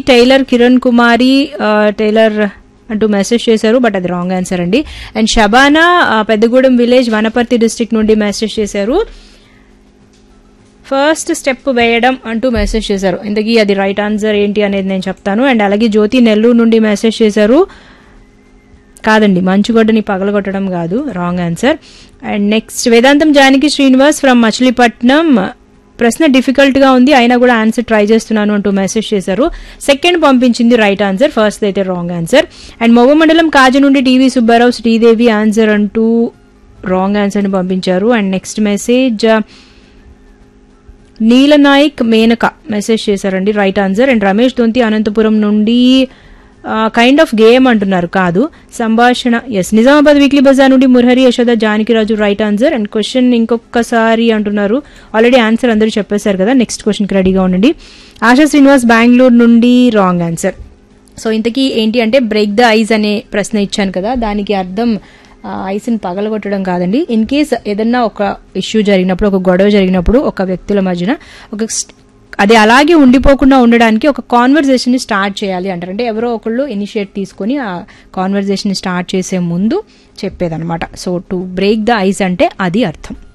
tailor Kiran కుమారి ఆ, tailor అంటూ message చేశారు బట్ అది రాంగ్ ఆన్సర్ అండి అండ్ షబానా ఆ, పెద్దగూడెం విలేజ్ వనపర్తి డిస్ట్రిక్ట్ నుండి మెసేజ్ చేశారు ఫస్ట్ స్టెప్ వేయడం అంటూ మెసేజ్ చేశారు ఇంతకీ అది రైట్ ఆన్సర్ ఏంటి అనేది నేను చెప్తాను అండ్ అలాగే జ్యోతి నెల్లూరు నుండి మెసేజ్ చేశారు కాదండి మంచుగొడ్డని పగలగొట్టడం కాదు రాంగ్ ఆన్సర్ అండ్ నెక్స్ట్ వేదాంతం జానకి శ్రీనివాస్ ఫ్రమ్ మచిలీపట్నం ప్రశ్న డిఫికల్ట్ గా ఉంది అయినా కూడా ఆన్సర్ ట్రై చేస్తున్నాను అంటూ మెసేజ్ చేశారు సెకండ్ పంపించింది రైట్ ఆన్సర్ ఫస్ట్ అయితే రాంగ్ ఆన్సర్ అండ్ మొవ్వ మండలం కాజు నుండి టీవీ సుబ్బారావు శ్రీదేవి ఆన్సర్ అంటూ రాంగ్ ఆన్సర్ ని పంపించారు and next message Neelanayak Menaka message చేశారండి right answer and Ramesh Donthi Anantapur నుండి కైండ్ ఆఫ్ గేమ్ అంటున్నారు కాదు సంభాషణ ఎస్ నిజామాబాద్ వీక్లీ బజార్ నుండి Murahari Yashoda Janakiraju right answer and question ఇంకొకసారి అంటున్నారు ఆల్రెడీ ఆన్సర్ అందరూ చెప్పేశారు కదా నెక్స్ట్ క్వశ్చన్కి రెడీగా ఉండండి ఆశా శ్రీనివాస్ బెంగళూరు నుండి రాంగ్ ఆన్సర్ సో ఇంతకీ ఏంటి అంటే బ్రేక్ ద ఐస్ అనే ప్రశ్న ఇచ్చాను కదా దానికి అర్థం ఐస్ని పగలగొట్టడం కాదండి ఇన్ కేస్ ఏదన్నా ఒక ఇష్యూ జరిగినప్పుడు ఒక గొడవ జరిగినప్పుడు ఒక వ్యక్తుల మధ్యన ఒక స్ట్- అది అలాగే ఉండిపోకుండా ఉండడానికి ఒక కాన్వర్జేషన్ ని స్టార్ట్ చేయాలి అంటారు అంటే ఎవరో ఒకళ్ళు ఇనిషియేట్ తీసుకొని ఆ కాన్వర్జేషన్ ని స్టార్ట్ చేసే ముందు చెప్పేదన్నమాట so to break the ice అంటే అది అర్థం